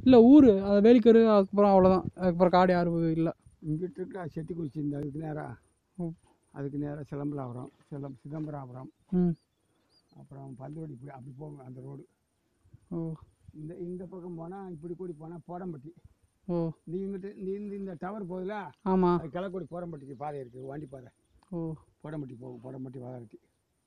இல்லை ஊர் அது வேலிக்கரு அதுக்கப்புறம் அவ்வளோதான் அதுக்கப்புறம் காடு யாரும் இல்லை இங்கிட்டு இருக்கா செட்டிக்குறிச்சி இந்த அதுக்கு நேராக ம். அதுக்கு நேராக சிலம்பலாபுரம் சிலம் சிதம்பராபுரம் ம் அப்புறம் பந்துவடி இப்படி அப்படி போகும் அந்த ரோடு ஓ இந்த இந்த பக்கம் போனால் இப்படி கூடி போனால் போடம்பட்டி ஓ நீ இங்கிட்டு நீ இந்த இந்த டவர் போகுதுல ஆமாம் அது கிழக்கூடி போடம்பட்டிக்கு பாதை இருக்குது வண்டி பாதை ஓ போடம்பட்டி போகும் போடம்பட்டி வாகரத்தி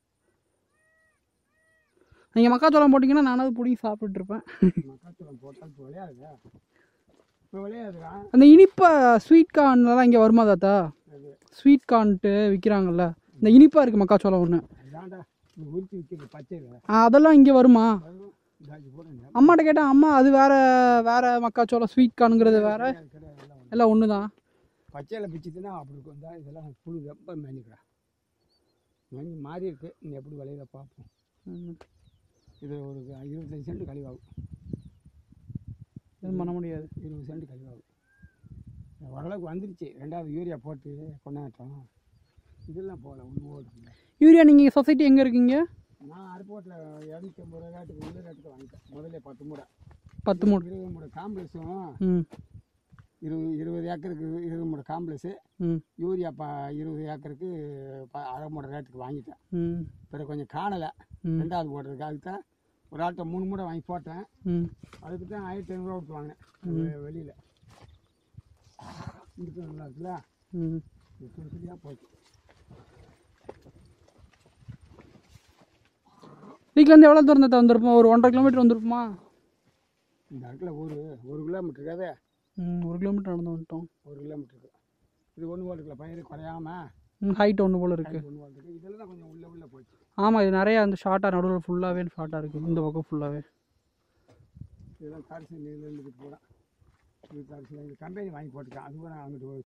நீங்கள் மக்காச்சோளம் போட்டிங்கன்னா நானாவது பிடிங்கி சாப்பிட்டுட்டு இருப்பேன் மக்காச்சோளம் போட்டால் இப்போ விளையாதுங்க இப்போ விளையாதுடா அந்த இனிப்பா ஸ்வீட் கார்ன்லாம் இங்கே வருமா தாத்தா அது ஸ்வீட் கார்ன்ட்டு விற்கிறாங்கல்ல இந்த இனிப்பாக இருக்குது மக்காச்சோளம் ஒன்று அதான்டா இது உரிச்சு விற்கிறது பச்சையில் அதெல்லாம் இங்கே வருமா வரும் இதாச்சு போடுங்க அம்மாட்ட கேட்டேன் அம்மா அது வேற வேற மக்காச்சோளம் ஸ்வீட் கார்னுங்கிறது வேற கிடையாது, கிடையாது, எல்லாம் ஒண்ணு. எல்லாம் ஒன்று தான் பச்சையில் பிச்சுதுன்னா அப்படி இருக்கும் இந்த இதெல்லாம் புழு ரொம்ப மேனிக்கிறா மேனி மாறி இருக்கு நீ எப்படி விளையில பார்ப்போம் இது ஒரு இருபத்தஞ்சு சென்ட் கழிவாகும் எதுவும் பண்ண முடியாது இருபது சென்ட் கழிவாகும் ஓரளவுக்கு வந்துருச்சு ரெண்டாவது யூரியா போட்டு கொண்டாட்டோம் இதெல்லாம் போகல ஒன்று ஓடுங்க யூரியா நீங்கள் சொசைட்டி எங்கே இருக்கீங்க நான் அருப்போட்டில் இரநூத்தி ஐம்பது ரூபா ரேட்டுக்கு உள்ள ரேட்டுக்கு வாங்கிட்டேன் முதல்ல பத்து மூடை பத்து மூணு இருபது மூடை காம்ப்ளெக்ஸும் ம் இருபது இருபது ஏக்கருக்கு இருபது மூடை காம்ப்ளெக்ஸு ம் யூரியா ப இருபது ஏக்கருக்கு ப அரை மூடை ரேட்டுக்கு வாங்கிட்டேன் ம் பிறகு கொஞ்சம் காணலை ம் ரெண்டாவது போடுறதுக்கு அதுக்கு தான் ஒரு ஆள்கிட்ட மூணு மூடை வாங்கி போட்டேன் ம் அதுக்கு தான் ஆயிரத்தி ஐநூறுரூவா கொடுத்து வாங்கினேன் வெளியில் இங்கிட்டு நல்லா இருக்குல்ல ம் இது சரியாக போச்சு வீட்டிலேருந்து எவ்வளோ தூரம் தாத்தா வந்திருப்போம் ஒரு ஒன்றரை கிலோமீட்டர் வந்திருப்போமா இந்த இடத்துல ஒரு ஒரு கிலோமீட்டர் இருக்காதே ம் ஒரு கிலோமீட்டர் நடந்து வந்துட்டோம் ஒரு கிலோமீட்டர் இருக்கு இது ஒன்று போல் இருக்குல்ல பயிர் குறையாம ம் ஹைட் ஒன்று போல் இருக்குது ஒன்று போல் இருக்குது இதில் தான் கொஞ்சம் உள்ளே உள்ளே போச்சு ஆமாம் இது நிறையா அந்த ஷார்ட்டாக நடுவில் ஃபுல்லாகவே ஷார்ட்டாக இருக்குது இந்த பக்கம் ஃபுல்லாகவே இதெல்லாம் காரிசி நீரில் இருந்துக்கிட்டு போகிறேன் இது காரிசி கம்பெனி வாங்கி போட்டுருக்கேன் அது கூட அங்கிட்டு